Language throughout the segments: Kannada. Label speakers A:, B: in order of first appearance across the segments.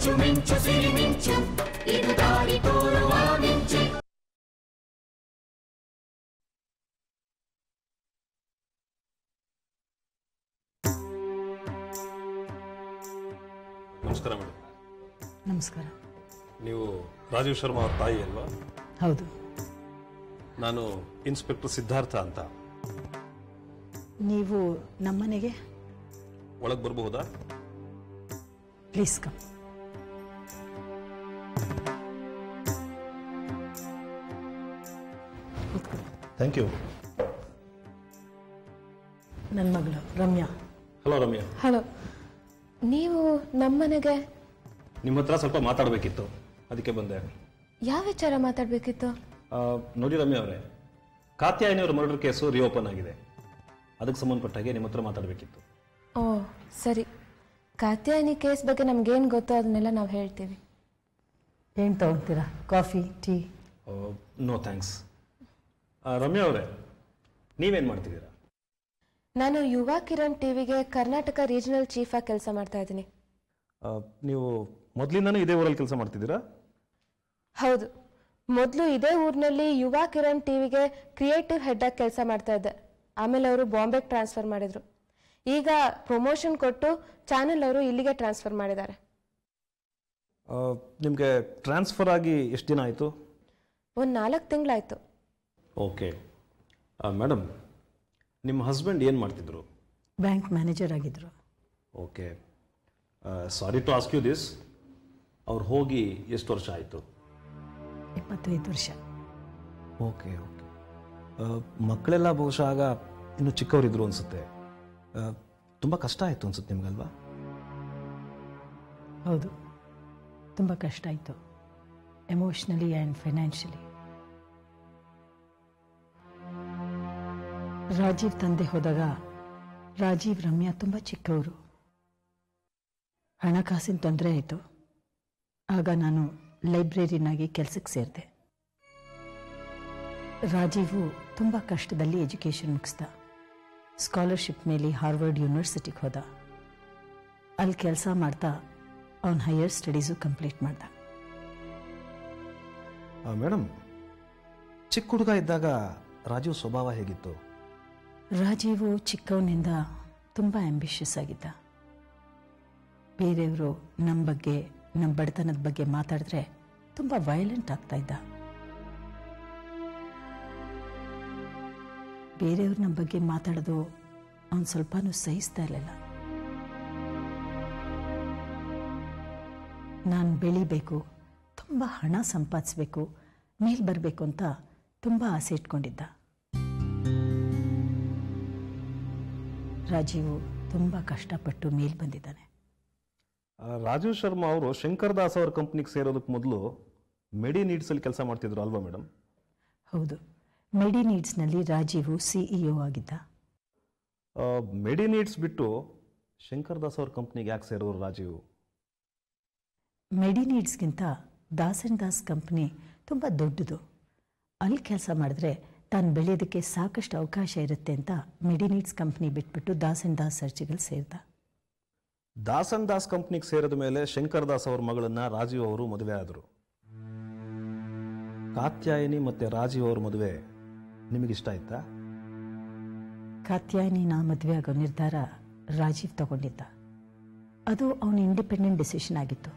A: ಮಿಂಚು ಮಿಂಚು ಸಿರಿ ಮಿಂಚು ಇದು ದಾರಿ ತೋರುವ ಮಿಂಚು
B: ನಮಸ್ಕಾರ ಮೇಡಮ್
C: ನಮಸ್ಕಾರ
B: ನೀವು ರಾಜೀವ್ ಶರ್ಮಾ ಅವ್ರ ತಾಯಿ ಅಲ್ವಾ
C: ಹೌದು
B: ನಾನು ಇನ್ಸ್ಪೆಕ್ಟರ್ ಸಿದ್ಧಾರ್ಥ ಅಂತ
C: ನೀವು ನಮ್ಮನೆಗೆ
B: ಒಳಗೆ ಬರಬಹುದಾ
C: ಪ್ಲೀಸ್ ಕಮ್ ಕೂತ್ಕೊಳ್ಳಿ
B: ಥ್ಯಾಂಕ್ ಯು
C: ನನ್ನ ಮಗಳು ರಮ್ಯಾ
B: ಹಲೋ ರಮ್ಯಾ
D: ಹಲೋ ನೀವು ನಮ್ಮನೆಗೆ
B: ನಿಮ್ಮ ಹತ್ರ ಸ್ವಲ್ಪ ಮಾತಾಡಬೇಕಿತ್ತು ಅದಕ್ಕೆ ಬಂದೆ
D: ಯಾವ ವಿಚಾರ ಮಾತಾಡಬೇಕಿತ್ತು
B: ಆ, ನೋಡಿ ರಮ್ಯಾ ಅವರೇ ಕಾತ್ಯಾಯನಿಯವರ ಮರ್ಡರ್ ಕೇಸು ರಿಓಪನ್ ಆಗಿದೆ ಅದಕ್ಕೆ ಸಂಬಂಧಪಟ್ಟಾಗೆ ನಿಮ್ಮ ಹತ್ರ ಮಾತಾಡಬೇಕಿತ್ತು
D: ಓ ಸರಿ ಕಾತ್ಯಾಯನಿ ಕೇಸ್ ಬಗ್ಗೆ ನಮ್ಗೇನು ಗೊತ್ತೋ ಅದನ್ನೆಲ್ಲ ನಾವು ಹೇಳ್ತೀವಿ
C: ಏನು ತಗೊತೀರಾ coffee tea
B: no thanks Ramya ಅವರೇ ನೀವೇನು ಮಾಡ್ತಿದ್ದೀರಾ
D: ನಾನು ಯುವ ಕಿರಣ್ ಟಿವಿಗೆ ಕರ್ನಾಟಕ ರೀಜನಲ್ ಚೀಫ್ ಆಗಿ ಕೆಲಸ ಮಾಡ್ತಾ ಇದ್ದೀನಿ
B: ಆ, ನೀವು ಮೊದಲಿಂದನೂ ಇದೇ ಊರಲ್ಲಿ ಕೆಲಸ ಮಾಡ್ತಿದ್ದೀರಾ
D: ಹೌದು ಮೊದಲು ಇದೇ ಊರಿನಲ್ಲಿ ಯುವ ಕಿರಣ್ ಟಿವಿಗೆ ಕ್ರಿಯೇಟಿವ್ ಹೆಡ್ ಆಗಿ ಕೆಲಸ ಮಾಡ್ತಾ ಇದ್ದೆ ಆಮೇಲೆ ಅವರು ಬಾಂಬೆಗೆ ಟ್ರಾನ್ಸ್ಫರ್ ಮಾಡಿದ್ರು ಈಗ ಪ್ರಮೋಷನ್ ಕೊಟ್ಟು ಚಾನೆಲ್ ಅವರು ಇಲ್ಲಿಗೆ ಟ್ರಾನ್ಸ್ಫರ್ ಮಾಡಿದ್ದಾರೆ
B: ನಿಮಗೆ ಟ್ರಾನ್ಸ್ಫರ್ ಆಗಿ ಎಷ್ಟು ದಿನ ಆಯಿತು
D: ಒಂದು ನಾಲ್ಕು ತಿಂಗಳಾಯ್ತು
B: ಓಕೆ ಮೇಡಮ್ ನಿಮ್ಮ ಹಸ್ಬೆಂಡ್ ಏನು ಮಾಡ್ತಿದ್ರು
C: ಬ್ಯಾಂಕ್ ಮ್ಯಾನೇಜರ್ ಆಗಿದ್ದರು
B: okay sorry to ask you this ಅವ್ರು ಹೋಗಿ ಎಷ್ಟು ವರ್ಷ ಆಯಿತು
C: ಇಪ್ಪತ್ತೈದು ವರ್ಷ
B: ಓಕೆ ಓಕೆ ಮಕ್ಕಳೆಲ್ಲ ಬಹುಶಃ ಆಗ ಇನ್ನೂ ಚಿಕ್ಕವರಿದ್ರು ಅನಿಸುತ್ತೆ ತುಂಬ ಕಷ್ಟ ಆಯಿತು ಅನ್ಸುತ್ತೆ ನಿಮ್ಗಲ್ವಾ
C: ಹೌದು ತುಂಬ ಕಷ್ಟ ಆಯಿತು ಎಮೋಷ್ನಲಿ ಆ್ಯಂಡ್ ಫೈನಾನ್ಷಿಯಲಿ ರಾಜೀವ್ ತಂದೆ ಹೋದಾಗ ರಾಜೀವ್ ರಮ್ಯಾ ತುಂಬ ಚಿಕ್ಕವರು ಹಣಕಾಸಿನ ತೊಂದರೆ ಆಯಿತು ಆಗ ನಾನು ಲೈಬ್ರರಿನಾಗಿ ಕೆಲಸಕ್ಕೆ ಸೇರಿದೆ ರಾಜೀವು ತುಂಬ ಕಷ್ಟದಲ್ಲಿ ಎಜುಕೇಷನ್ ಮುಗಿಸ್ದ ಸ್ಕಾಲರ್ಶಿಪ್ ಮೇಲೆ ಹಾರ್ವರ್ಡ್ ಯೂನಿವರ್ಸಿಟಿಗೆ ಹೋದ ಅಲ್ಲಿ ಕೆಲಸ ಮಾಡ್ತಾ ಅವನ ಹೈಯರ್ ಸ್ಟಡೀಸು ಕಂಪ್ಲೀಟ್ ಮಾಡ್ದ
B: ಮೇಡಮ್ ಚಿಕ್ಕ ಹುಡುಗ ಇದ್ದಾಗ ರಾಜೀವ್ ಸ್ವಭಾವ ಹೇಗಿತ್ತು
C: ರಾಜೀವು ಚಿಕ್ಕವನಿಂದ ತುಂಬ ಆಂಬಿಷಿಯಸ್ ಆಗಿದ್ದ ಬೇರೆಯವರು ನಮ್ಮ ಬಗ್ಗೆ ನಮ್ಮ ಬಡತನದ ಬಗ್ಗೆ ಮಾತಾಡಿದ್ರೆ ತುಂಬ ವೈಲೆಂಟ್ ಆಗ್ತಾ ಇದ್ದ ಬೇರೆಯವ್ರು ನಮ್ಮ ಬಗ್ಗೆ ಮಾತಾಡೋದು ಅವನು ಸ್ವಲ್ಪನೂ ಸಹಿಸ್ತಾ ಇರಲಿಲ್ಲ ನಾನು ಬೆಳಿಬೇಕು ತುಂಬ ಹಣ ಸಂಪಾದಿಸ್ಬೇಕು ಮೇಲ್ ಬರಬೇಕು ಅಂತ ತುಂಬ ಆಸೆ ಇಟ್ಕೊಂಡಿದ್ದ ರಾಜೀವು ತುಂಬ ಕಷ್ಟಪಟ್ಟು ಮೇಲ್ ಬಂದಿದ್ದಾನೆ
B: ಆ, ರಾಜೀವ್ ಶರ್ಮಾ ಅವರು ಶಂಕರ್ ದಾಸ್ ಅವ್ರ ಕಂಪ್ನಿಗೆ ಸೇರೋದಕ್ಕೆ ಮೊದಲು ಮೆಡಿ ನೀಡ್ಸಲ್ಲಿ ಕೆಲಸ ಮಾಡ್ತಿದ್ರು ಅಲ್ವಾ ಮೇಡಮ್
C: ಹೌದು ಮೆಡಿ ನೀಡ್ಸ್ನಲ್ಲಿ ರಾಜೀವು ಸಿಇಒ ಆಗಿದ್ದ
B: ಮೆಡಿ ನೀಡ್ಸ್ ಬಿಟ್ಟು ಶಂಕರ್ ದಾಸ್ ಅವ್ರ ಕಂಪ್ನಿಗೆ ಯಾಕೆ ಸೇರೋರು ರಾಜೀವ್
C: ಮೆಡಿ ನೀಡ್ಸ್ಗಿಂತ ದಾಸ್ ಆ್ಯಂಡ್ ದಾಸ್ ಕಂಪ್ನಿ ತುಂಬ ದೊಡ್ಡದು ಅಲ್ಲಿ ಕೆಲಸ ಮಾಡಿದ್ರೆ ತಾನು ಬೆಳೆಯೋದಕ್ಕೆ ಸಾಕಷ್ಟು ಅವಕಾಶ ಇರುತ್ತೆ ಅಂತ ಮೆಡಿ ನೀಡ್ಸ್ ಕಂಪ್ನಿ ಬಿಟ್ಬಿಟ್ಟು ದಾಸ್ ಆ್ಯಂಡ್ ದಾಸ್ ಸರ್ಚಿಗಲ್ ಸೇರಿದ
B: ದಾಸ್ ಅಂಡ್ ದಾಸ್ ಕಂಪ್ನಿಗೆ ಸೇರಿದ ಮೇಲೆ ಶಂಕರ್ ದಾಸ್ ಅವ್ರ ಮಗಳನ್ನ ರಾಜೀವ್ ಅವರು ಮದುವೆ ಆದರು ಕಾತ್ಯಾಯನಿ ಮತ್ತೆ ರಾಜೀವ್ ಅವ್ರ ಮದುವೆ ನಿಮಗಿಷ್ಟ ಆಯ್ತಾ
C: ಕಾತ್ಯಾಯನಿನ ಮದುವೆ ಆಗೋ ನಿರ್ಧಾರ ರಾಜೀವ್ ತಗೊಂಡಿದ್ದ ಅದು ಅವನ ಇಂಡಿಪೆಂಡೆಂಟ್ ಡಿಸಿಷನ್ ಆಗಿತ್ತು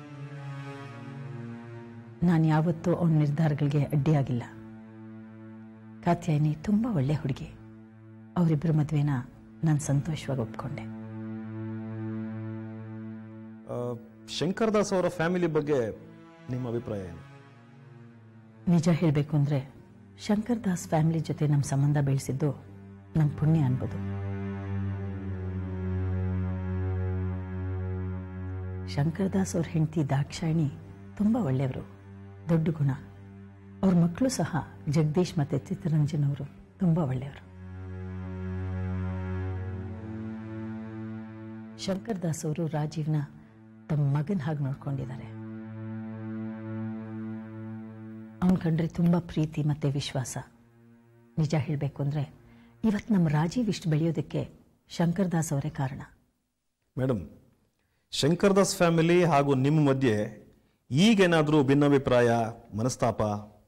C: ನಾನು ಯಾವತ್ತೂ ಅವನ ನಿರ್ಧಾರಗಳಿಗೆ ಅಡ್ಡಿಯಾಗಿಲ್ಲ ಕಾತ್ಯಾಯನಿ ತುಂಬ ಒಳ್ಳೆ ಹುಡುಗಿ ಅವರಿಬ್ಬರ ಮದುವೆನ ನಾನು ಸಂತೋಷವಾಗಿ ಒಪ್ಕೊಂಡೆ
B: ಆ, ಶಂಕರ್ ದಾಸ್ ಅವರ ಫ್ಯಾಮಿಲಿ ಬಗ್ಗೆ ನಿಮ್ಮ ಅಭಿಪ್ರಾಯ ಏನು
C: ನಿಜ ಹೇಳಬೇಕು ಅಂದರೆ ಶಂಕರ್ ದಾಸ್ ಫ್ಯಾಮಿಲಿ ಜೊತೆ ನಮ್ಮ ಸಂಬಂಧ ಬೆಳೆಸಿದ್ದು ನಮ್ಮ ಪುಣ್ಯ ಅನ್ಬೋದು ಶಂಕರ್ ದಾಸ್ ಅವ್ರ ಹೆಂಡತಿ ದಾಕ್ಷಾಯಿಣಿ ತುಂಬ ಒಳ್ಳೆಯವರು ದೊಡ್ಡ ಗುಣ ಅವ್ರ ಮಕ್ಕಳು ಸಹ ಜಗದೀಶ್ ಮತ್ತು ಚಿತ್ತರಂಜನ್ ಅವರು ತುಂಬ ಒಳ್ಳೆಯವರು ಶಂಕರ್ ದಾಸ್ ಅವರು ರಾಜೀವ್ನ ತಮ್ಮ ಮಗನ ಹಾಗೆ ನೋಡ್ಕೊಂಡಿದ್ದಾರೆ ಅವನ ಕಂಡ್ರೆ ತುಂಬ ಪ್ರೀತಿ ಮತ್ತು ವಿಶ್ವಾಸ ನಿಜ ಹೇಳಬೇಕು ಅಂದರೆ ಇವತ್ತು ನಮ್ಮ ರಾಜೀವ್ ಇಷ್ಟು ಬೆಳೆಯೋದಕ್ಕೆ ಶಂಕರ್ ದಾಸ್ ಅವರೇ ಕಾರಣ
B: ಮೇಡಮ್ ಶಂಕರ್ದಾಸ್ ಫ್ಯಾಮಿಲಿ ಹಾಗೂ ನಿಮ್ಮ ಮಧ್ಯೆ ಈಗೇನಾದರೂ ಭಿನ್ನಾಭಿಪ್ರಾಯ ಮನಸ್ತಾಪ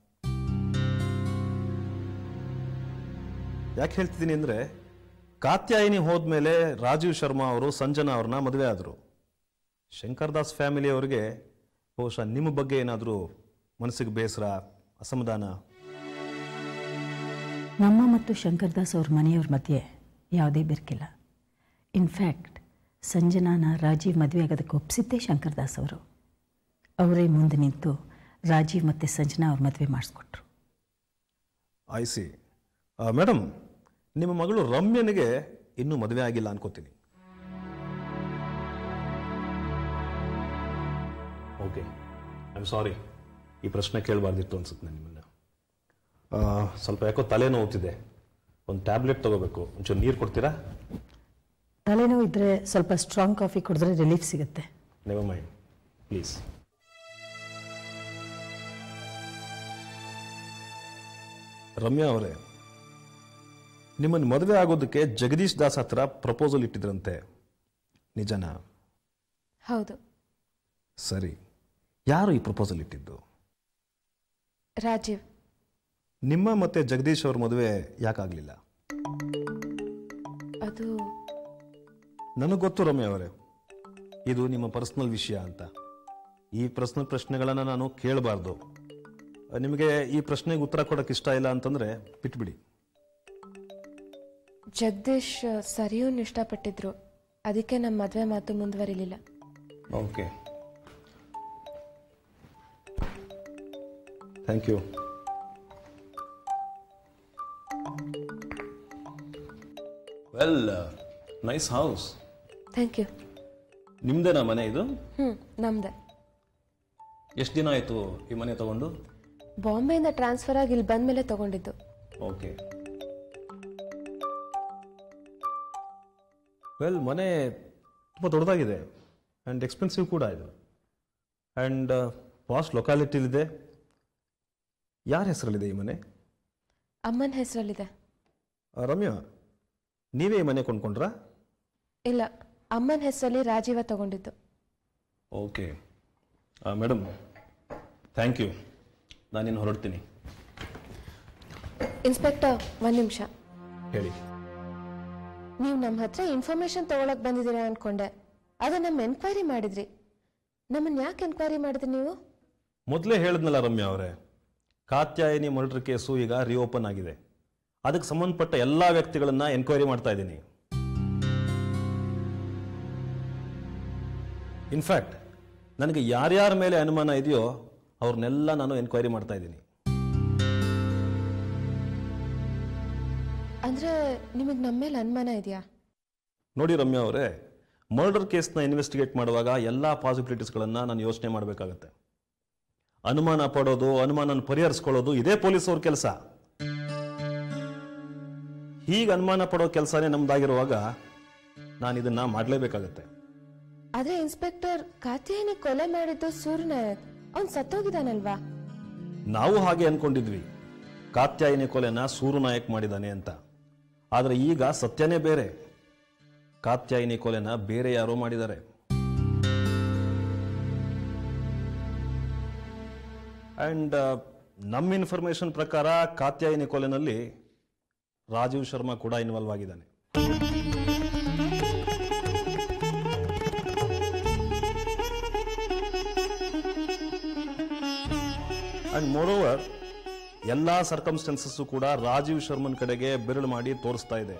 B: ಯಾಕೆ ಹೇಳ್ತಿದ್ದೀನಿ ಅಂದರೆ ಕಾತ್ಯಾಯಿನಿ ಹೋದ್ಮೇಲೆ ರಾಜೀವ್ ಶರ್ಮಾ ಅವರು ಸಂಜನಾ ಅವ್ರನ್ನ ಮದುವೆ ಆದರು ಶಂಕರ್ದಾಸ್ ಫ್ಯಾಮಿಲಿಯವರಿಗೆ ಬಹುಶಃ ನಿಮ್ಮ ಬಗ್ಗೆ ಏನಾದರೂ ಮನಸ್ಸಿಗೆ ಬೇಸರ ಅಸಮಾಧಾನ
C: ನಮ್ಮ ಮತ್ತು ಶಂಕರ್ದಾಸ್ ಅವ್ರ ಮನೆಯವ್ರ ಮಧ್ಯೆ ಯಾವುದೇ ಬೆರಕಿಲ್ಲ ಇನ್ಫ್ಯಾಕ್ಟ್ ಸಂಜನಾನ ರಾಜೀವ್ ಮದುವೆ ಆಗೋದಕ್ಕೆ ಒಪ್ಪಿಸಿದ್ದೇ ಶಂಕರ್ದಾಸ್ ಅವರು ಅವರೇ ಮುಂದೆ ನಿಂತು ರಾಜೀವ್ ಮತ್ತು ಸಂಜನಾ ಅವ್ರ ಮದುವೆ ಮಾಡಿಸ್ಕೊಟ್ರು
B: ಐ ಸಿ ಮೇಡಮ್ ನಿಮ್ಮ ಮಗಳು ರಮ್ಯನಿಗೆ ಇನ್ನೂ ಮದುವೆ ಆಗಿಲ್ಲ ಅನ್ಕೋತೀನಿ ಓಕೆ ಐ ಆಮ್ ಸಾರಿ ಈ ಪ್ರಶ್ನೆ ಕೇಳಬಾರ್ದಿತ್ತು ಅನ್ಸುತ್ತೆ ನಾನು ನಿಮ್ಮನ್ನು ಆ, ಸ್ವಲ್ಪ ಯಾಕೋ ತಲೆ ನೋವುತ್ತಿದೆ ಒಂದು ಟ್ಯಾಬ್ಲೆಟ್ ತಗೋಬೇಕು ಒಂಚೂರು ನೀರು ಕೊಡ್ತೀರಾ
C: ತಲೆನೋವು ಇದ್ದರೆ ಸ್ವಲ್ಪ ಸ್ಟ್ರಾಂಗ್ ಕಾಫಿ ಕುಡಿದ್ರೆ ರಿಲೀಫ್ ಸಿಗುತ್ತೆ
B: ನೆವರ್ ಮೈಂಡ್ ಪ್ಲೀಸ್ ರಮ್ಯಾ ಅವರೇ ನಿಮ್ಮನ್ನು ಮದುವೆ ಆಗೋದಕ್ಕೆ ಜಗದೀಶ್ ದಾಸ್ ಹತ್ರ ಪ್ರಪೋಸಲ್ ಇಟ್ಟಿದ್ರಂತೆ ನಿಜನಾ
D: ಹೌದು
B: ಸರಿ ಯಾರು ಈ ಪ್ರಪೋಸಲ್ ಇಟ್ಟಿದ್ದು
D: ರಾಜೀವ್
B: ನಿಮ್ಮ ಮತ್ತೆ ಜಗದೀಶ್ ಅವ್ರ ಮದುವೆ ಯಾಕಾಗಲಿಲ್ಲ
D: ಅದು
B: ನನಗೆ ಗೊತ್ತು ರಮ್ಯಾ ಅವರೇ ಇದು ನಿಮ್ಮ ಪರ್ಸನಲ್ ವಿಷಯ ಅಂತ ಈ ಪರ್ಸನಲ್ ಪ್ರಶ್ನೆಗಳನ್ನು ನಾನು ಕೇಳಬಾರ್ದು ನಿಮಗೆ ಈ ಪ್ರಶ್ನೆಗೆ ಉತ್ತರ ಕೊಡೋಕೆ ಇಷ್ಟ ಇಲ್ಲ ಅಂತಂದರೆ ಬಿಟ್ಬಿಡಿ
D: ಜಗದೀಶ್ ಸರಿಯೂನ್ ಇಷ್ಟಪಟ್ಟಿದ್ರು ಅದಕ್ಕೆ ನಮ್ಮ ಮದುವೆ ಮಾತು ಮುಂದುವರಿಲಿಲ್ಲ
B: okay thank you well nice house
D: thank you
B: ನಿಮ್ದೇನಾ ಮನೆ ಇದು
D: ಹ್ಞೂ ನಮ್ದೆ
B: ಎಷ್ಟು ದಿನ ಆಯಿತು ಈ ಮನೆ ತಗೊಂಡು
D: ಬಾಂಬೆಯಿಂದ ಟ್ರಾನ್ಸ್ಫರ್ ಆಗಿ ಇಲ್ಲಿ ಬಂದಮೇಲೆ ತಗೊಂಡಿದ್ದು
B: ಓಕೆ ವೆಲ್ ಮನೆ ತುಂಬ ದೊಡ್ಡದಾಗಿದೆ ಆ್ಯಂಡ್ ಎಕ್ಸ್ಪೆನ್ಸಿವ್ ಕೂಡ ಇದು ಆ್ಯಂಡ್ ಪಾಸ್ಟ್ ಲೊಕ್ಯಾಲಿಟಿಲಿದೆ ಯಾರ ಹೆಸರಲ್ಲಿದೆ ಈ ಮನೆ
D: ಅಮ್ಮನ ಹೆಸರಲ್ಲಿದೆ
B: ಆ, ರಮ್ಯಾ ನೀವೇ ಈ ಮನೆ ಕೊಂಡ್ಕೊಂಡ್ರಾ
D: ಇಲ್ಲ ಅಮ್ಮನ ಹೆಸರಲ್ಲಿ ರಾಜೀವ ತಗೊಂಡಿದ್ದು
B: ಓಕೆ ಮೇಡಮ್ ಥ್ಯಾಂಕ್ ಯು ನಾನಿನ್ನು ಹೊರಡ್ತೀನಿ
D: ಇನ್ಸ್ಪೆಕ್ಟರ್ ಒಂದು ನಿಮಿಷ
B: ಹೇಳಿ
D: ನೀವು ನಮ್ಮ ಹತ್ರ ಇನ್ಫಾರ್ಮೇಶನ್ ತಗೊಳಕ್ ಬಂದಿದ್ದೀರಾ ಅನ್ಕೊಂಡೆ ಅದು ನಮ್ಮ ಎನ್ಕ್ವೈರಿ ಮಾಡಿದ್ರಿ ನಮ್ಮನ್ನ ಯಾಕೆ ಎನ್ಕ್ವೈರಿ ಮಾಡಿದ್ರಿ ನೀವು
B: ಮೊದಲೇ ಹೇಳಿದ್ನಲ್ಲ ರಮ್ಯಾ ಅವರೇ ಕಾತ್ಯಾಯಿನಿ ಮರ್ಡರ್ ಕೇಸು ಈಗ ರಿಓಪನ್ ಆಗಿದೆ ಅದಕ್ಕೆ ಸಂಬಂಧಪಟ್ಟ ಎಲ್ಲ ವ್ಯಕ್ತಿಗಳನ್ನ ಎನ್ಕ್ವೈರಿ ಮಾಡ್ತಾ ಇದ್ದೀನಿ ಇನ್ಫ್ಯಾಕ್ಟ್ ನನಗೆ ಯಾರ್ಯಾರ ಮೇಲೆ ಅನುಮಾನ ಇದೆಯೋ ಅವ್ರನ್ನೆಲ್ಲ ನಾನು ಎನ್ಕ್ವೈರಿ ಮಾಡ್ತಾ ಇದ್ದೀನಿ
D: ಅಂದ್ರೆ ನಿಮಗೆ ನಮ್ಮ ಮೇಲೆ ಅನುಮಾನ ಇದೆಯಾ
B: ನೋಡಿ ರಮ್ಯಾ ಅವರೇ ಮರ್ಡರ್ ಕೇಸ್ನ ಇನ್ವೆಸ್ಟಿಗೇಟ್ ಮಾಡುವಾಗ ಎಲ್ಲ ಪಾಸಿಬಿಲಿಟೀಸ್ಗಳನ್ನು ನಾನು ಯೋಚನೆ ಮಾಡಬೇಕಾಗತ್ತೆ ಅನುಮಾನ ಪಡೋದು ಅನುಮಾನನ ಪರಿಹರಿಸ್ಕೊಳ್ಳೋದು ಇದೇ ಪೊಲೀಸ್ ಅವ್ರ ಕೆಲಸ ಹೀಗೆ ಅನುಮಾನ ಪಡೋ ಕೆಲಸನೇ ನಮ್ದಾಗಿರುವಾಗ ನಾನು ಇದನ್ನ ಮಾಡಲೇಬೇಕಾಗತ್ತೆ
D: ಆದ್ರೆ ಇನ್ಸ್ಪೆಕ್ಟರ್ ಕಾತ್ಯಾಯಿನಿ ಕೊಲೆ ಮಾಡಿದ್ದು ಸೂರ್ಯನಾಯಕ್ ಅವ್ನ್ ಸತ್ತೋಗಿದಾನಲ್ವಾ
B: ನಾವು ಹಾಗೆ ಅನ್ಕೊಂಡಿದ್ವಿ ಕಾತ್ಯಾಯಿನಿ ಕೊಲೆನ ಸೂರು ನಾಯಕ್ ಮಾಡಿದಾನೆ ಅಂತ ಆದರೆ ಈಗ ಸತ್ಯನೇ ಬೇರೆ ಕಾತ್ಯಾಯಿನಿ ಕೊಲೆನ ಬೇರೆ ಯಾರೋ ಮಾಡಿದ್ದಾರೆ ಅಂಡ್ ನಮ್ಮ ಇನ್ಫಾರ್ಮೇಶನ್ ಪ್ರಕಾರ ಕಾತ್ಯಾಯಿನಿ ಕೊಲೆನಲ್ಲಿ ರಾಜೀವ್ ಶರ್ಮಾ ಕೂಡ ಇನ್ವಾಲ್ವ್ ಆಗಿದ್ದಾನೆ ಅಂಡ್ ಮೋರೋವರ್ ಎಲ್ಲ ಸರ್ಕಮ್ಸ್ಟೆನ್ಸಸ್ಸು ಕೂಡ ರಾಜೀವ್ ಶರ್ಮನ್ ಕಡೆಗೆ ಬೆರಳು ಮಾಡಿ ತೋರಿಸ್ತಾ ಇದೆ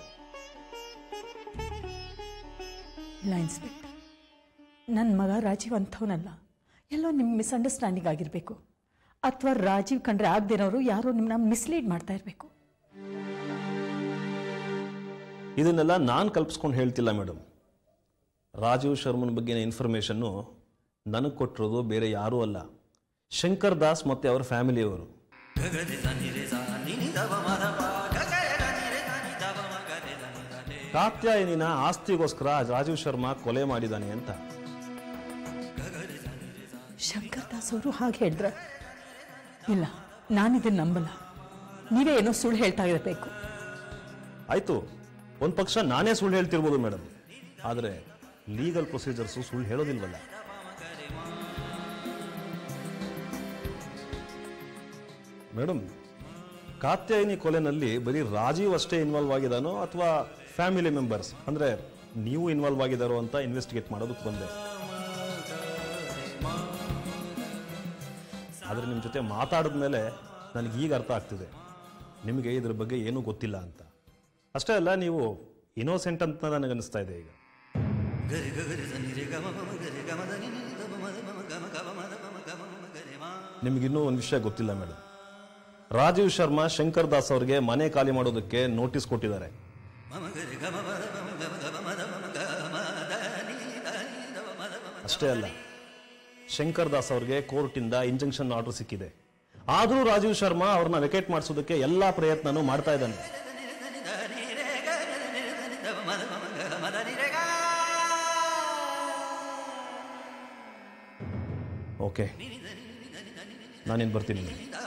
C: ಇಲ್ಲ ಇನ್ಸ್ಪೆಕ್ಟರ್ ನನ್ನ ಮಗ ರಾಜೀವ್ ಅಂಥವನಲ್ಲ ಎಲ್ಲೋ ನಿಮ್ಮ ಮಿಸ್ಅಂಡರ್ಸ್ಟ್ಯಾಂಡಿಂಗ್ ಆಗಿರಬೇಕು ಅಥವಾ ರಾಜೀವ್ ಕಂಡ್ರೆ ಆಗದಿರೋರು ಯಾರೋ ನಿಮ್ಮನ್ನ ಮಿಸ್ಲೀಡ್ ಮಾಡ್ತಾ ಇರಬೇಕು
B: ಇದನ್ನೆಲ್ಲ ನಾನು ಕಲ್ಪಿಸ್ಕೊಂಡು ಹೇಳ್ತಿಲ್ಲ ಮೇಡಮ್ ರಾಜೀವ್ ಶರ್ಮನ್ ಬಗ್ಗಿನ ಇನ್ಫಾರ್ಮೇಷನ್ನು ನನಗೆ ಕೊಟ್ಟಿರೋದು ಬೇರೆ ಯಾರೂ ಅಲ್ಲ ಶಂಕರ್ ದಾಸ್ ಮತ್ತು ಅವರ ಫ್ಯಾಮಿಲಿಯವರು ಕಾತ್ಯಾಯನಿನ ಆಸ್ತಿಗೋಸ್ಕರ ರಾಜೀವ್ ಶರ್ಮಾ ಕೊಲೆ ಮಾಡಿದ್ದಾನೆ ಅಂತ
C: ಶಂಕರ್ ದಾಸ್ ಅವರು ಹಾಗೆ ಹೇಳಿದ್ರ ಇಲ್ಲ ನಾನಿದನ್ನು ನಂಬಲ್ಲ ನೀವೇ ಏನೋ ಸುಳ್ಳು ಹೇಳ್ತಾ ಇರಬೇಕು
B: ಆಯಿತು ಒಂದು ಪಕ್ಷ ನಾನೇ ಸುಳ್ಳು ಹೇಳ್ತಿರ್ಬೋದು ಮೇಡಮ್ ಆದರೆ ಲೀಗಲ್ ಪ್ರೊಸೀಜರ್ಸು ಸುಳ್ಳು ಹೇಳೋದಿಲ್ವಲ್ಲ ಮೇಡಮ್ ಕಾತ್ಯಾಯಿನಿ ಕೊಲೆನಲ್ಲಿ ಬರೀ ರಾಜೀವ್ ಅಷ್ಟೇ ಇನ್ವಾಲ್ವ್ ಆಗಿದಾನೋ ಅಥವಾ ಫ್ಯಾಮಿಲಿ ಮೆಂಬರ್ಸ್ ಅಂದರೆ ನೀವು ಇನ್ವಾಲ್ವ್ ಆಗಿದ್ದಾರೋ ಅಂತ ಇನ್ವೆಸ್ಟಿಗೇಟ್ ಮಾಡೋದಕ್ಕೆ ಬಂದೆ ಆದರೆ ನಿಮ್ಮ ಜೊತೆ ಮಾತಾಡಿದ ಮೇಲೆ ನನಗೆ ಈಗ ಅರ್ಥ ಆಗ್ತಿದೆ ನಿಮಗೆ ಇದ್ರ ಬಗ್ಗೆ ಏನೂ ಗೊತ್ತಿಲ್ಲ ಅಂತ ಅಷ್ಟೇ ಅಲ್ಲ ನೀವು ಇನೋಸೆಂಟ್ ಅಂತ ನನಗೆ ಅನಿಸ್ತಾ ಇದೆ ಈಗ ನಿಮಗಿನ್ನೂ ಒಂದು ವಿಷಯ ಗೊತ್ತಿಲ್ಲ ಮೇಡಮ್ ರಾಜೀವ್ ಶರ್ಮಾ ಶಂಕರ್ ದಾಸ್ ಅವ್ರಿಗೆ ಮನೆ ಖಾಲಿ ಮಾಡೋದಕ್ಕೆ ನೋಟಿಸ್ ಕೊಟ್ಟಿದ್ದಾರೆ ಅಷ್ಟೇ ಅಲ್ಲ ಶಂಕರ್ ದಾಸ್ ಅವ್ರಿಗೆ ಕೋರ್ಟಿಂದ ಇಂಜಂಕ್ಷನ್ ಆರ್ಡರ್ ಸಿಕ್ಕಿದೆ ಆದರೂ ರಾಜೀವ್ ಶರ್ಮಾ ಅವ್ರನ್ನ ವೆಕೇಟ್ ಮಾಡಿಸೋದಕ್ಕೆ ಎಲ್ಲಾ ಪ್ರಯತ್ನನೂ ಮಾಡ್ತಾ ಇದ್ದಾನೆ ಓಕೆ ನಾನಿನ್ ಬರ್ತೀನಿ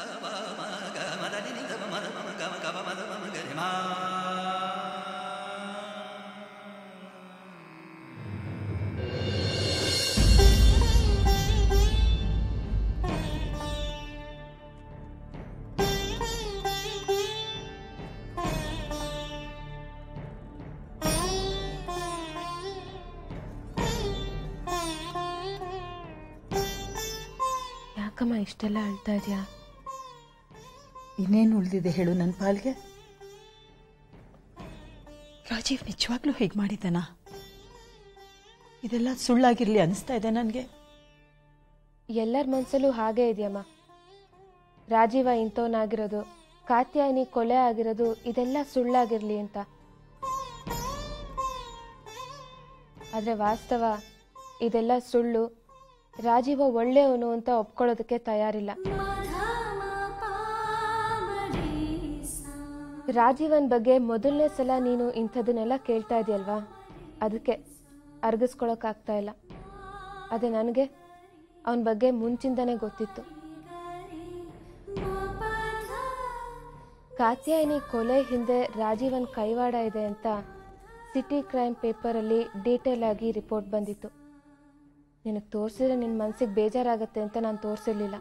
D: ಯಾಕಮ್ಮ ಇಷ್ಟೆಲ್ಲ ಅಳ್ತಾ ಇದೆಯಾ
C: ಇನ್ನೇನು ಉಳಿದಿದೆ ಹೇಳು ನನ್ನ ಪಾಲ್ಗೆ ರಾಜೀವ್ ನಿಜವಾಗ್ಲೂ ಹೀಗೆ ಮಾಡಿದ್ದಾನ ಇದೆಲ್ಲ ಸುಳ್ಳಾಗಿರ್ಲಿ ಅನಿಸ್ತಾ ಇದೆ ನನಗೆ
D: ಎಲ್ಲರ ಮನಸ್ಸಲ್ಲೂ ಹಾಗೇ ಇದೆಯಮ್ಮ ರಾಜೀವ ಇಂಥವನಾಗಿರೋದು ಕಾತ್ಯಾಯಿನಿ ಕೊಲೆ ಆಗಿರೋದು ಇದೆಲ್ಲ ಸುಳ್ಳಾಗಿರ್ಲಿ ಅಂತ ಆದರೆ ವಾಸ್ತವ ಇದೆಲ್ಲ ಸುಳ್ಳು ರಾಜೀವ ಒಳ್ಳೆಯವನು ಅಂತ ಒಪ್ಕೊಳ್ಳೋದಕ್ಕೆ ತಯಾರಿಲ್ಲ ರಾಜೀವನ್ ಬಗ್ಗೆ ಮೊದಲನೇ ಸಲ ನೀನು ಇಂಥದನ್ನೆಲ್ಲ ಕೇಳ್ತಾ ಇದೆಯಲ್ವಾ ಅದಕ್ಕೆ ಅರ್ಗಿಸ್ಕೊಳಕ್ಕಾಗ್ತಾ ಇಲ್ಲ ಅದೇ ನನಗೆ ಅವನ ಬಗ್ಗೆ ಮುಂಚಿಂದನೇ ಗೊತ್ತಿತ್ತು ಕಾತ್ಯಾಯಿನಿ ಕೊಲೆ ಹಿಂದೆ ರಾಜೀವನ್ ಕೈವಾಡ ಇದೆ ಅಂತ ಸಿಟಿ ಕ್ರೈಮ್ ಪೇಪರಲ್ಲಿ ಡೀಟೇಲ್ ಆಗಿ ರಿಪೋರ್ಟ್ ಬಂದಿತ್ತು ನಿನಗೆ ತೋರಿಸಿದ್ರೆ ನಿನ್ನ ಮನಸ್ಸಿಗೆ ಬೇಜಾರಾಗತ್ತೆ ಅಂತ ನಾನು ತೋರಿಸಿರ್ಲಿಲ್ಲ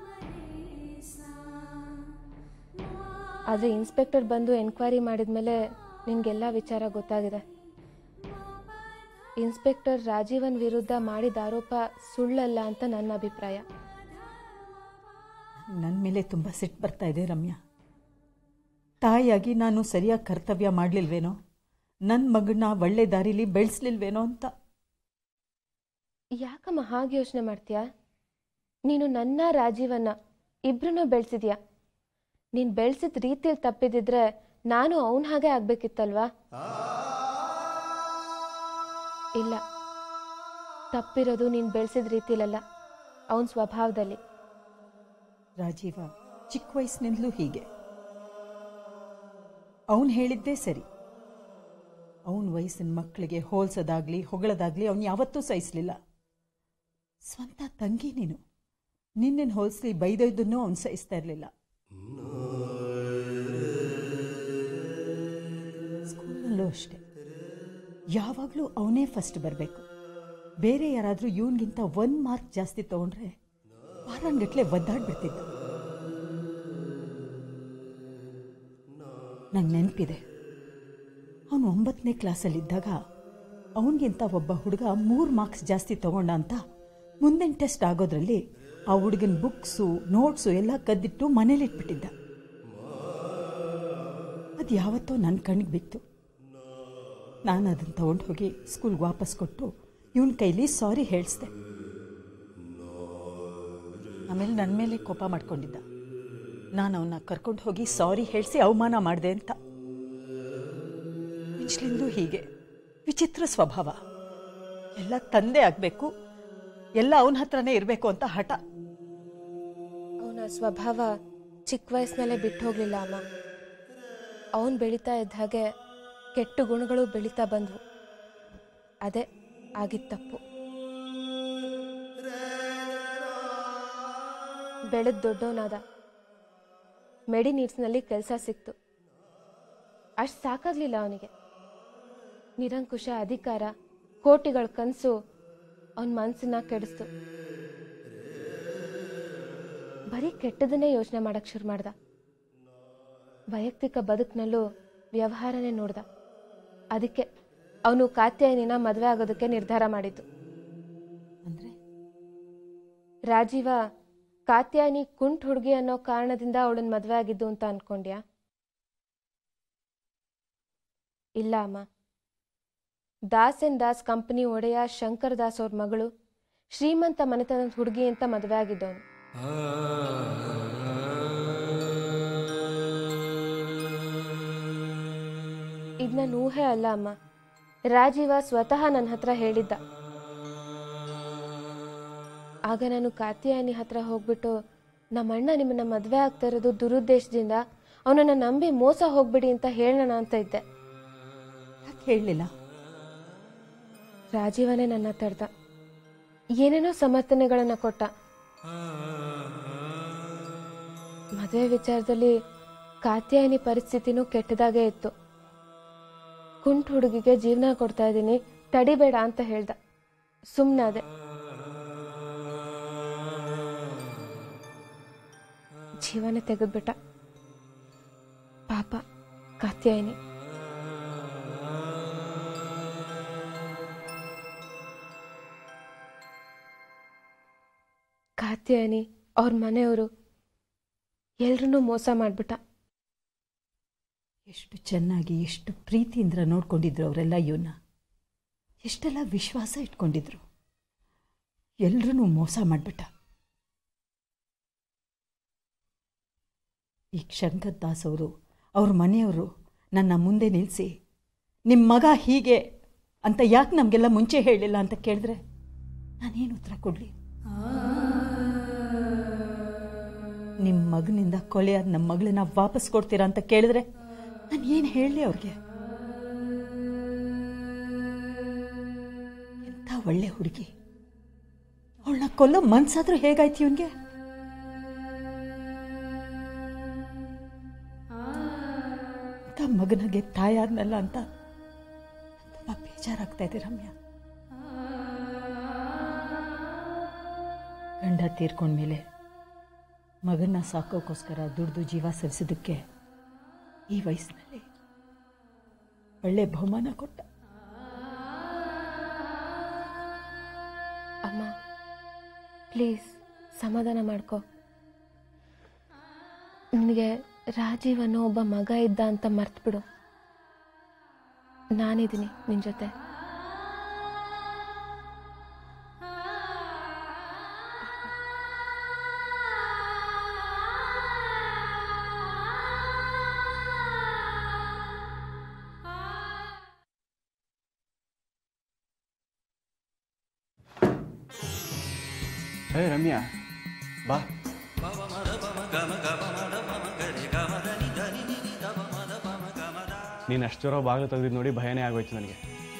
D: ಆದರೆ ಇನ್ಸ್ಪೆಕ್ಟರ್ ಬಂದು ಎನ್ಕ್ವೈರಿ ಮಾಡಿದ್ಮೇಲೆ ನಿನಗೆಲ್ಲ ವಿಚಾರ ಗೊತ್ತಾಗಿದೆ ಇನ್ಸ್ಪೆಕ್ಟರ್ ರಾಜೀವನ್ ವಿರುದ್ಧ ಮಾಡಿದ ಆರೋಪ ಸುಳ್ಳಲ್ಲ ಅಂತ ನನ್ನ ಅಭಿಪ್ರಾಯ
C: ನನ್ನ ಮೇಲೆ ತುಂಬ ಸಿಟ್ಟು ಬರ್ತಾ ಇದೆ ರಮ್ಯಾ ತಾಯಿಯಾಗಿ ನಾನು ಸರಿಯಾಗಿ ಕರ್ತವ್ಯ ಮಾಡಲಿಲ್ವೇನೋ ನನ್ನ ಮಗನ ಒಳ್ಳೆ ದಾರಿಲಿ ಬೆಳೆಸ್ಲಿಲ್ವೇನೋ ಅಂತ
D: ಯಾಕಮ್ಮ ಹಾಗೆ ಯೋಚನೆ ಮಾಡ್ತೀಯಾ ನೀನು ನನ್ನ ರಾಜೀವನ್ನ ಇಬ್ರನ್ನೂ ಬೆಳೆಸಿದ್ಯಾ ನೀನು ಬೆಳೆಸಿದ ರೀತಿಯಲ್ಲಿ ತಪ್ಪಿದಿದ್ರೆ ನಾನು ಅವನ ಹಾಗೆ ಆಗ್ಬೇಕಿತ್ತಲ್ವಾ ಇಲ್ಲ ತಪ್ಪಿರೋದು ನೀನು ಬೆಳೆಸಿದ ರೀತಿಲಲ್ಲ ಅವನ ಸ್ವಭಾವದಲ್ಲಿ
C: ರಾಜೀವ ಚಿಕ್ಕ ವಯಸ್ಸಿನಿಂದಲೂ ಹೀಗೆ ಅವನು ಹೇಳಿದ್ದೇ ಸರಿ ಅವನ ವಯಸ್ಸಿನ ಮಕ್ಕಳಿಗೆ ಹೋಲ್ಸೋದಾಗ್ಲಿ ಹೊಗಳೋದಾಗ್ಲಿ ಅವನು ಯಾವತ್ತೂ ಸಹಿಸಲಿಲ್ಲ ಸ್ವಂತ ತಂಗಿ ನೀನು ನಿನ್ನೆನ ಹೋಲಿಸ್ಲಿ ಬೈದೊಯ್ದನ್ನೂ ಅವನು ಸಹಿಸ್ತಾ ಇರಲಿಲ್ಲ ಸ್ಕೂಲಲ್ಲೂ ಅಷ್ಟೆ ಯಾವಾಗಲೂ ಅವನೇ ಫಸ್ಟ್ ಬರಬೇಕು ಬೇರೆ ಯಾರಾದರೂ ಇವನಿಗಿಂತ ಒಂದು ಮಾರ್ಕ್ ಜಾಸ್ತಿ ತಗೊಂಡ್ರೆ ವಾರಾನ್ಗಟ್ಲೆ ಒದ್ದಾಡ್ಬಿಡ್ತಿದ್ದ ನಂಗೆ ನೆನಪಿದೆ ಅವನು ಒಂಬತ್ತನೇ ಕ್ಲಾಸಲ್ಲಿದ್ದಾಗ ಅವನಿಗಿಂತ ಒಬ್ಬ ಹುಡುಗ ಮೂರು ಮಾರ್ಕ್ಸ್ ಜಾಸ್ತಿ ತಗೊಂಡ ಅಂತ ಮುಂದಿನ ಟೆಸ್ಟ್ ಆಗೋದ್ರಲ್ಲಿ ಆ ಹುಡುಗನ ಬುಕ್ಸು ನೋಟ್ಸು ಎಲ್ಲ ಕದ್ದಿಟ್ಟು ಮನೇಲಿಟ್ಬಿಟ್ಟಿದ್ದ ಅದು ಯಾವತ್ತೋ ನನ್ನ ಕಣ್ಣಿಗೆ ಬಿತ್ತು ನಾನು ಅದನ್ನು ತಗೊಂಡು ಹೋಗಿ ಸ್ಕೂಲ್ಗೆ ವಾಪಸ್ ಕೊಟ್ಟು ಇವನ ಕೈಲಿ ಸಾರಿ ಹೇಳಿಸ್ದೆ ಆಮೇಲೆ ನನ್ನ ಮೇಲೆ ಕೋಪ ಮಾಡ್ಕೊಂಡಿದ್ದ ನಾನು ಅವನ್ನ ಕರ್ಕೊಂಡು ಹೋಗಿ ಸಾರಿ ಹೇಳಿಸಿ ಅವಮಾನ ಮಾಡಿದೆ ಅಂತ ಮಿಂಚ್ಲಿಂದು ಹೀಗೆ ವಿಚಿತ್ರ ಸ್ವಭಾವ ಎಲ್ಲ ತಂದೆ ಆಗಬೇಕು ಎಲ್ಲ ಅವನ ಹತ್ರನೇ ಇರಬೇಕು ಅಂತ ಹಠ
D: ಅವನ ಸ್ವಭಾವ ಚಿಕ್ಕ ವಯಸ್ಸಿನಲ್ಲೇ ಬಿಟ್ಟು ಹೋಗಲಿಲ್ಲ ಅಮ್ಮ ಅವನು ಬೆಳೀತಾ ಇದ್ದ ಹಾಗೆ ಕೆಟ್ಟ ಗುಣಗಳು ಬೆಳೀತಾ ಬಂದವು ಅದೇ ಆಗಿದ್ದ ತಪ್ಪು ಬೆಳೆದ ದೊಡ್ಡವನಾದ ಮೆಡಿ ನೀಡ್ಸ್ನಲ್ಲಿ ಕೆಲಸ ಸಿಕ್ತು ಅಷ್ಟು ಸಾಕಾಗ್ಲಿಲ್ಲ ಅವನಿಗೆ ನಿರಂಕುಶ ಅಧಿಕಾರ ಕೋಟಿಗಳ ಕನಸು ಅವನ ಮನಸ್ಸನ್ನ ಕೆಡಿಸ್ತು ಬರೀ ಕೆಟ್ಟದನ್ನೇ ಯೋಚನೆ ಮಾಡಕ್ ಶುರು ಮಾಡ್ದ ವೈಯಕ್ತಿಕ ಬದುಕಿನಲ್ಲೂ ವ್ಯವಹಾರನೇ ನೋಡ್ದ ಅದಕ್ಕೆ ಅವನು ಕಾತ್ಯಾಯನಿನ ಮದುವೆ ಆಗೋದಕ್ಕೆ ನಿರ್ಧಾರ ಮಾಡಿದ್ದು
C: ಅಂದರೆ
D: ರಾಜೀವ ಕಾತ್ಯಾಯನಿ ಕುಂಟ್ ಹುಡುಗಿ ಅನ್ನೋ ಕಾರಣದಿಂದ ಅವಳನ್ನ ಮದುವೆ ಆಗಿದ್ದು ಅಂತ ಅನ್ಕೊಂಡ್ಯಾ ಇಲ್ಲ ಅಮ್ಮ ದಾಸ್ ಅಂಡ್ ದಾಸ್ ಕಂಪನಿ ಒಡೆಯ ಶಂಕರ್ ದಾಸ್ ಅವ್ರ ಮಗಳು ಶ್ರೀಮಂತ ಮನೆತನದ ಹುಡುಗಿ ಅಂತ ಮದುವೆ ಆಗಿದ್ದವನು ಇದು ನನ್ನ ಊಹೆ ಅಲ್ಲ ಅಮ್ಮ ರಾಜೀವ ಸ್ವತಃ ನನ್ನ ಹತ್ರ ಹೇಳಿದ್ದ ಆಗ ನಾನು ಕಾತ್ಯಾಯನಿ ಹತ್ರ ಹೋಗ್ಬಿಟ್ಟು ನಮ್ಮ ಅಣ್ಣ ನಿಮ್ಮನ್ನ ಮದುವೆ ಆಗ್ತಾ ಇರೋದು ದುರುದ್ದೇಶದಿಂದ ಅವನನ್ನ ನಂಬಿ ಮೋಸ ಹೋಗ್ಬಿಡಿ ಅಂತ ಹೇಳೋಣ ಅಂತ ಇದ್ದೆ
C: ಯಾಕೆ ಹೇಳಲಿಲ್ಲ
D: ರಾಜೀವನೇ ನನ್ನ ತಡ್ದ ಏನೇನೋ ಸಮರ್ಥನೆಗಳನ್ನ ಕೊಟ್ಟ ಮದುವೆ ವಿಚಾರದಲ್ಲಿ ಕಾತ್ಯಾಯನಿ ಪರಿಸ್ಥಿತಿನೂ ಕೆಟ್ಟದಾಗೇ ಇತ್ತು ಕುಂಟ್ ಹುಡುಗಿಗೆ ಜೀವನ ಕೊಡ್ತಾ ಇದ್ದೀನಿ ತಡಿಬೇಡ ಅಂತ ಹೇಳ್ದ ಸುಮ್ಮನಾದೆ ಜೀವನ ತೆಗೆದ್ಬಿಟ್ಟ ಪಾಪ ಕಾತ್ಯಾಯನಿ ಕಾತ್ಯಾಯನಿ ಅವ್ರ ಮನೆಯವರು ಎಲ್ರೂ ಮೋಸ ಮಾಡಿಬಿಟ್ಟ
C: ಎಷ್ಟು ಚೆನ್ನಾಗಿ ಎಷ್ಟು ಪ್ರೀತಿಯಿಂದ ನೋಡ್ಕೊಂಡಿದ್ರು ಅವರೆಲ್ಲ ಇವನ್ನ ಎಷ್ಟೆಲ್ಲ ವಿಶ್ವಾಸ ಇಟ್ಕೊಂಡಿದ್ರು ಎಲ್ರೂ ಮೋಸ ಮಾಡಿಬಿಟ್ಟ ಈ ಶಂಕರ್ ದಾಸ್ ಅವರು ಅವ್ರ ಮನೆಯವರು ನನ್ನ ಮುಂದೆ ನಿಲ್ಲಿಸಿ ನಿಮ್ಮ ಮಗ ಹೀಗೆ ಅಂತ ಯಾಕೆ ನಮಗೆಲ್ಲ ಮುಂಚೆ ಹೇಳಿಲ್ಲ ಅಂತ ಕೇಳಿದ್ರೆ ನಾನೇನು ಉತ್ತರ ಕೊಡಲಿ ನಿಮ್ಮ ಮಗನಿಂದ ಕೊಲೆಯಾದ ನಮ್ಮ ಮಗಳನ್ನ ವಾಪಸ್ ಕೊಡ್ತೀರಾ ಅಂತ ಕೇಳಿದ್ರೆ ನಾನು ಏನು ಹೇಳಲಿ ಅವ್ರಿಗೆ ಎಂಥ ಒಳ್ಳೆ ಹುಡುಗಿ ಅವಳನ್ನ ಕೊಲ್ಲೋ ಮನ್ಸಾದ್ರೂ ಹೇಗಾಯ್ತು ಇವನ್ಗೆ ಅಂತ ಮಗನಿಗೆ ತಾಯಾದ್ನಲ್ಲ ಅಂತ ತುಂಬ ಬೇಜಾರಾಗ್ತಾ ಇದೆ ರಮ್ಯಾ ಗಂಡ ತೀರ್ಕೊಂಡ್ಮೇಲೆ ಮಗನ್ನ ಸಾಕೋಕ್ಕೋಸ್ಕರ ದುಡ್ದು ಜೀವ ಸವಿಸೋದಕ್ಕೆ ಈ ವಯಸ್ಸಿನಲ್ಲಿ ಒಳ್ಳೆ ಬಹುಮಾನ ಕೊಟ್ಟ
D: ಅಮ್ಮ ಪ್ಲೀಸ್ ಸಮಾಧಾನ ಮಾಡ್ಕೊ ನಿನಗೆ ರಾಜೀವ್ ಅನ್ನೋ ಒಬ್ಬ ಮಗ ಇದ್ದ ಅಂತ ಮರ್ತ್ಬಿಡು ನಾನಿದ್ದೀನಿ ನಿನ್ನ ಜೊತೆ
E: ಹೇ ರಮ್ಯಾ ಬಾ ನೀನು ಅಷ್ಟು ಜೋರ ಬಾಗಿಲು ತೆಗೆದಿದ್ದು ನೋಡಿ ಭಯನೇ ಆಗೋಯ್ತು ನನಗೆ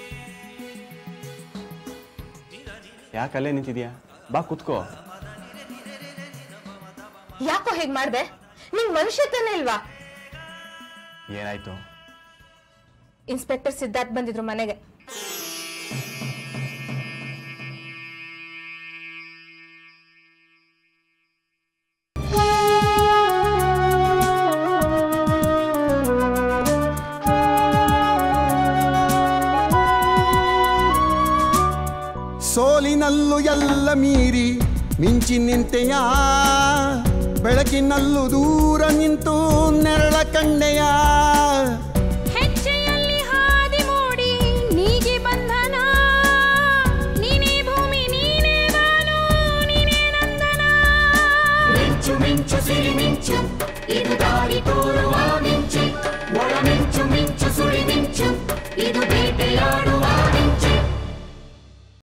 E: ಯಾಕೆ ಅಲ್ಲೇ ನಿಂತಿದ್ಯಾ ಬಾ ಕುತ್ಕೋ
D: ಯಾಕೋ ಹೇಗೆ ಮಾಡಿದೆ ನಿಂಗೆ ಮನುಷ್ಯತನ ಇಲ್ವಾ
E: ಏನಾಯ್ತು
D: ಇನ್ಸ್ಪೆಕ್ಟರ್ ಸಿದ್ಧಾರ್ಥ್ ಬಂದಿದ್ರು ಮನೆಗೆ
F: ಸೋಲಿನಲ್ಲೂ ಎಲ್ಲ ಮೀರಿ ಮಿಂಚಿ ನಿಂತೆಯ ಬೆಳಕಿನಲ್ಲೂ ದೂರ ನಿಂತು ನೆರಳ ಕಂಡೆಯ